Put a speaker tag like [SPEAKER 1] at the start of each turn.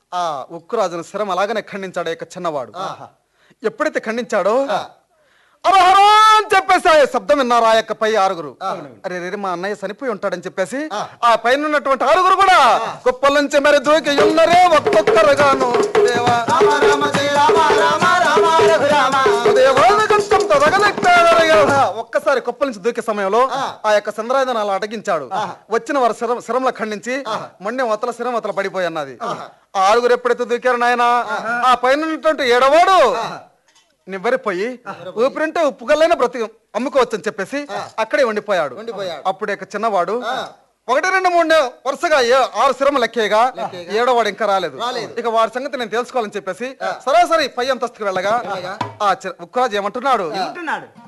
[SPEAKER 1] ఆ ఉక్కురాజును శరం అలాగనే ఖండించాడు ఆ యొక్క చిన్నవాడు ఎప్పుడైతే ఖండించాడో అరహరా అని చెప్పేసి ఆ శబ్దం విన్నారు ఆ యొక్క పై ఆరుగురు అరే రే మా అన్నయ్య చనిపోయి ఉంటాడని చెప్పేసి ఆ పైన ఉన్నటువంటి ఆరుగురు కూడా కుప్పల నుంచి మరి దూకి ఉన్నరే ఒక్కొక్కరుగాను దేవా
[SPEAKER 2] రామ రామ జయ రామ రామ రామ రఘురామ
[SPEAKER 1] దేవాల కష్టం తొలగనెక్కాడరగలడా. ఒక్కసారి కుప్పల నుంచి దూకే సమయంలో ఆ యొక్క చంద్రాయుధం అలా అటగించాడు వచ్చిన వారు శరం శరంలో ఖండించి మొండె వతల శరం వతల పడిపోయి అన్నది ఆ ఆరుగురు ఎప్పుడైతే దూకారు నాయన ఆ పైన ఉన్నటువంటి ఏడవాడు నివ్వరిపోయి ఊపిరింటే ఉప్పుగల్లైన బ్రతి అమ్ముకోవచ్చని చెప్పేసి అక్కడే ఉండిపోయాడు
[SPEAKER 2] ఉండిపోయాడు.
[SPEAKER 1] అప్పుడు ఇక చిన్నవాడు ఒకటి రెండు మూడు వరుసగా ఏ- ఆరు శిరమ లెక్కేగా ఏడోవాడు ఇంకా రాలేదు ఇక వాడి సంగతి నేను తెలుసుకోవాలని చెప్పేసి సరాసరి పై అంతస్తుకు వెళ్ళగా ఆ చి- ఉక్కరాజు ఏమంటున్నాడు
[SPEAKER 3] అంటున్నాడు